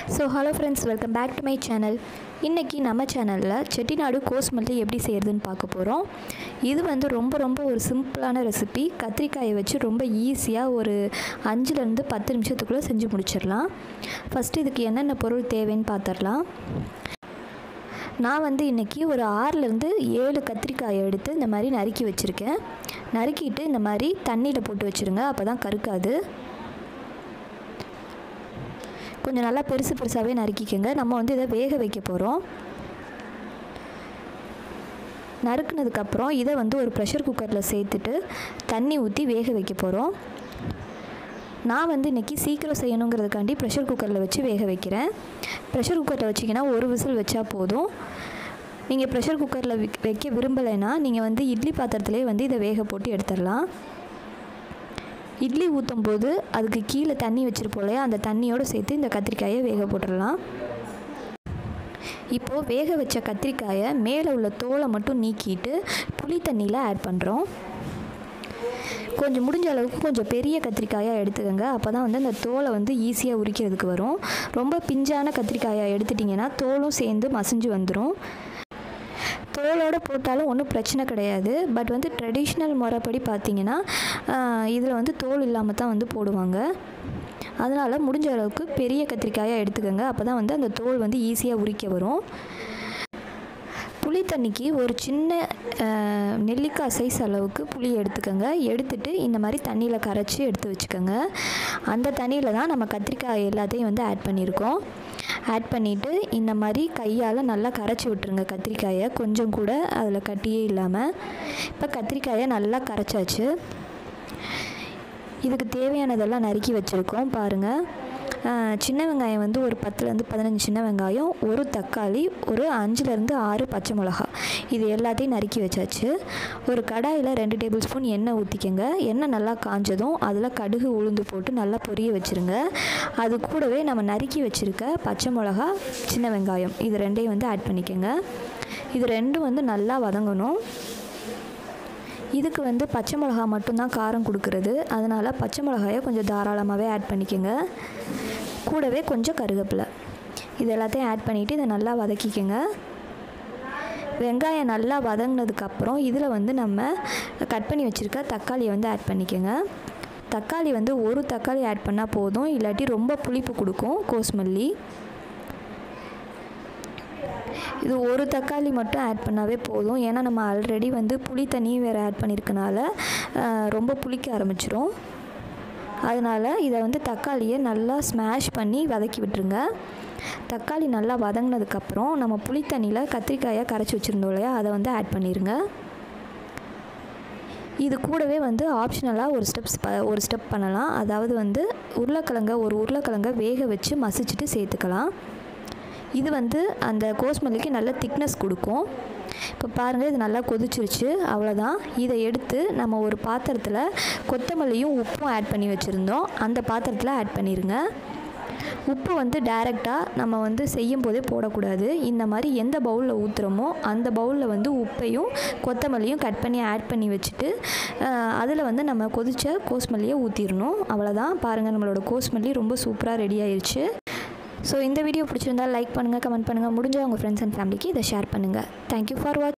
so hello friends welcome back to my channel இன்றைக்கி நம்ம சேனலில் செட்டிநாடு கோஸ்மல்லி எப்படி செய்கிறதுன்னு பார்க்க போகிறோம் இது வந்து ரொம்ப ரொம்ப ஒரு சிம்பிளான ரெசிபி கத்திரிக்காயை வச்சு ரொம்ப ஈஸியாக ஒரு அஞ்சுலேருந்து பத்து நிமிஷத்துக்குள்ளே செஞ்சு முடிச்சிடலாம் ஃபஸ்ட்டு இதுக்கு என்னென்ன பொருள் தேவைன்னு பார்த்துடலாம் நான் வந்து இன்றைக்கி ஒரு ஆறுலேருந்து ஏழு கத்திரிக்காயை எடுத்து இந்த மாதிரி நறுக்கி வச்சுருக்கேன் நறுக்கிட்டு இந்த மாதிரி தண்ணியில் போட்டு வச்சுருங்க அப்போ தான் கருக்காது கொஞ்சம் நல்லா பெருசு பெருசாகவே நறுக்கிக்கோங்க நம்ம வந்து இதை வேக வைக்க போகிறோம் நறுக்குனதுக்கப்புறம் இதை வந்து ஒரு ப்ரெஷர் குக்கரில் சேர்த்துட்டு தண்ணி ஊற்றி வேக வைக்க போகிறோம் நான் வந்து இன்றைக்கி சீக்கிரம் செய்யணுங்கிறதுக்காண்டி ப்ரெஷர் குக்கரில் வச்சு வேக வைக்கிறேன் ப்ரெஷர் குக்கரில் வச்சிங்கன்னா ஒரு விசில் வச்சா போதும் நீங்கள் ப்ரெஷர் குக்கரில் வைக்க விரும்பலைன்னா நீங்கள் வந்து இட்லி பாத்திரத்துலேயே வந்து இதை வேக போட்டு எடுத்துடலாம் இட்லி ஊற்றும் போது அதுக்கு கீழே தண்ணி வச்சுருப்போம் இல்லையா அந்த தண்ணியோடு சேர்த்து இந்த கத்திரிக்காயை வேக போட்டுடலாம் இப்போது வேக வச்ச கத்திரிக்காயை மேலே உள்ள தோலை மட்டும் நீக்கிட்டு புளி தண்ணியில் ஆட் பண்ணுறோம் கொஞ்சம் முடிஞ்ச அளவுக்கு கொஞ்சம் பெரிய கத்திரிக்காயாக எடுத்துக்கோங்க அப்போ தான் வந்து அந்த தோலை வந்து ஈஸியாக உரிக்கிறதுக்கு வரும் ரொம்ப பிஞ்சான கத்திரிக்காயாக எடுத்துட்டிங்கன்னா தோலும் சேர்ந்து மசிஞ்சு வந்துடும் தோலோடு போட்டாலும் ஒன்றும் பிரச்சனை கிடையாது பட் வந்து ட்ரெடிஷ்னல் முறைப்படி பார்த்தீங்கன்னா இதில் வந்து தோல் இல்லாமல் தான் வந்து போடுவாங்க அதனால் முடிஞ்ச அளவுக்கு பெரிய கத்திரிக்காயாக எடுத்துக்கோங்க அப்போ தான் வந்து அந்த தோல் வந்து ஈஸியாக உரிக்க வரும் புளி தண்ணிக்கு ஒரு சின்ன நெல்லிக்காய் சைஸ் அளவுக்கு புளி எடுத்துக்கோங்க எடுத்துட்டு இந்த மாதிரி தண்ணியில் கரைச்சி எடுத்து வச்சுக்கோங்க அந்த தண்ணியில் தான் நம்ம கத்திரிக்காய் எல்லாத்தையும் வந்து ஆட் பண்ணியிருக்கோம் ஆட் பண்ணிவிட்டு இந்த மாதிரி கையால் நல்லா கரைச்சி விட்டுருங்க கத்திரிக்காயை கொஞ்சம் கூட அதில் கட்டியே இல்லாமல் இப்போ கத்திரிக்காயை நல்லா கரைச்சாச்சு இதுக்கு தேவையானதெல்லாம் நறுக்கி வச்சுருக்கோம் பாருங்கள் சின்ன வெங்காயம் வந்து ஒரு பத்துலேருந்து பதினஞ்சு சின்ன வெங்காயம் ஒரு தக்காளி ஒரு அஞ்சுலேருந்து ஆறு பச்சை மிளகா இது எல்லாத்தையும் நறுக்கி வச்சாச்சு ஒரு கடாயில் ரெண்டு டேபிள் ஸ்பூன் எண்ணெய் ஊற்றிக்கங்க எண்ணெய் நல்லா காஞ்சதும் அதில் கடுகு உளுந்து போட்டு நல்லா பொரிய வச்சுருங்க அது கூடவே நம்ம நறுக்கி வச்சுருக்க பச்சை மிளகா சின்ன வெங்காயம் இது ரெண்டையும் வந்து ஆட் பண்ணிக்கோங்க இது ரெண்டும் வந்து நல்லா வதங்கணும் இதுக்கு வந்து பச்சை மிளகா மட்டும்தான் காரம் கொடுக்குறது அதனால் பச்சை மிளகாயை கொஞ்சம் தாராளமாகவே ஆட் பண்ணிக்கோங்க கூடவே கொஞ்சம் கருவேப்பிலை இது எல்லாத்தையும் ஆட் பண்ணிவிட்டு இதை நல்லா வதக்கிக்கோங்க வெங்காயம் நல்லா வதங்கினதுக்கப்புறம் இதில் வந்து நம்ம கட் பண்ணி வச்சுருக்க தக்காளியை வந்து ஆட் பண்ணிக்கோங்க தக்காளி வந்து ஒரு தக்காளி ஆட் பண்ணால் போதும் இல்லாட்டி ரொம்ப புளிப்பு கொடுக்கும் கோஸ்மல்லி இது ஒரு தக்காளி மட்டும் ஆட் பண்ணாவே போதும் ஏன்னா நம்ம ஆல்ரெடி வந்து புளி தண்ணியும் வேறு ஆட் பண்ணியிருக்கனால ரொம்ப புளிக்க ஆரம்பிச்சிரும் அதனால் இதை வந்து தக்காளியை நல்லா ஸ்மாஷ் பண்ணி வதக்கி விட்டுருங்க தக்காளி நல்லா வதங்கினதுக்கப்புறம் நம்ம புளி தண்ணியில் கத்திரிக்காயை கரைச்சி வச்சுருந்தோம் இல்லையா அதை வந்து ஆட் பண்ணிடுங்க இது கூடவே வந்து ஆப்ஷனலாக ஒரு ஸ்டெப்ஸ் ப ஒரு ஸ்டெப் பண்ணலாம் அதாவது வந்து உருளைக்கிழங்க ஒரு உருளைக்கிழங்க வேக வச்சு மசிச்சுட்டு சேர்த்துக்கலாம் இது வந்து அந்த கோஸ்மல்லிக்கு நல்ல திக்னஸ் கொடுக்கும் இப்போ பாருங்கள் இது நல்லா கொதிச்சிருச்சு அவ்வளோதான் இதை எடுத்து நம்ம ஒரு பாத்திரத்தில் கொத்தமல்லியும் உப்பும் ஆட் பண்ணி வச்சுருந்தோம் அந்த பாத்திரத்தில் ஆட் பண்ணிடுங்க உப்பு வந்து டைரெக்டாக நம்ம வந்து செய்யும் போதே போடக்கூடாது இந்த மாதிரி எந்த பவுலில் ஊற்றுறோமோ அந்த பவுலில் வந்து உப்பையும் கொத்தமல்லியும் கட் பண்ணி ஆட் பண்ணி வச்சுட்டு அதில் வந்து நம்ம கொதித்த கோஸ்மல்லியை ஊற்றிடணும் அவ்வளோதான் பாருங்கள் நம்மளோட கோஸ்மல்லி ரொம்ப சூப்பராக ரெடி ஆயிடுச்சு ஸோ இந்த வீடியோ பிடிச்சிருந்தால் லைக் பண்ணுங்கள் கமெண்ட் பண்ணுங்கள் முடிஞ்சால் உங்கள் ஃப்ரெண்ட்ஸ் அண்ட் ஃபேமிலிக்கு இதை ஷேர் பண்ணுங்கள் தேங்க்யூ ஃபார் வாட்ச்